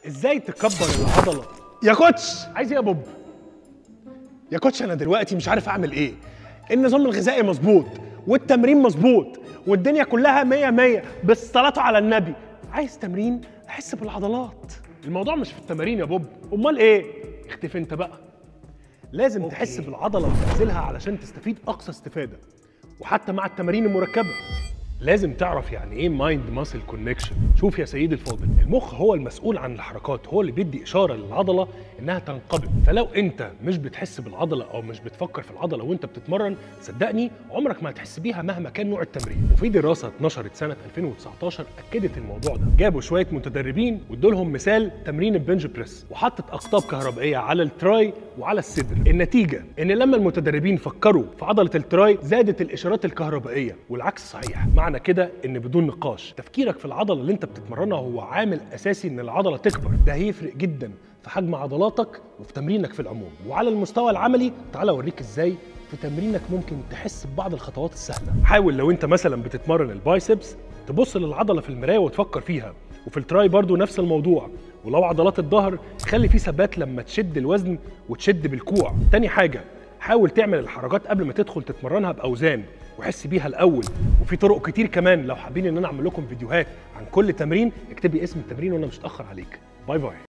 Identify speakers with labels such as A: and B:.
A: ازاي تكبر العضله يا كوتش عايز ايه يا بوب يا كوتش انا دلوقتي مش عارف اعمل ايه النظام الغذائي مظبوط والتمرين مظبوط والدنيا كلها مية مية بالصلاة على النبي عايز تمرين احس بالعضلات الموضوع مش في التمارين يا بوب امال ايه اختفي انت بقى لازم أوكي. تحس بالعضله وتنزلها علشان تستفيد اقصى استفاده وحتى مع التمارين المركبه لازم تعرف يعني ايه مايند ماسل كونكشن شوف يا سيدي الفاضل المخ هو المسؤول عن الحركات هو اللي بيدي اشاره للعضله انها تنقبض فلو انت مش بتحس بالعضله او مش بتفكر في العضله وانت بتتمرن صدقني عمرك ما هتحس بيها مهما كان نوع التمرين وفي دراسه اتنشرت سنه 2019 اكدت الموضوع ده جابوا شويه متدربين وادوا لهم مثال تمرين البنج بريس وحطت اقطاب كهربائيه على التراي وعلى الصدر النتيجه ان لما المتدربين فكروا في عضله التراي زادت الاشارات الكهربائيه والعكس صحيح معنى كده ان بدون نقاش تفكيرك في العضله اللي انت بتتمرنها هو عامل اساسي ان العضله تكبر ده هيفرق جدا في حجم عضلاتك وفي تمرينك في العموم وعلى المستوى العملي تعالى اوريك ازاي في تمرينك ممكن تحس ببعض الخطوات السهله حاول لو انت مثلا بتتمرن البايسبس تبص للعضله في المرايه وتفكر فيها وفي التراي برضو نفس الموضوع ولو عضلات الظهر خلي في ثبات لما تشد الوزن وتشد بالكوع تاني حاجه حاول تعمل الحركات قبل ما تدخل تتمرنها باوزان وحس بيها الاول وفي طرق كتير كمان لو حابين ان انا اعمل لكم فيديوهات عن كل تمرين اكتبي اسم التمرين وانا مش هتاخر عليك باي باي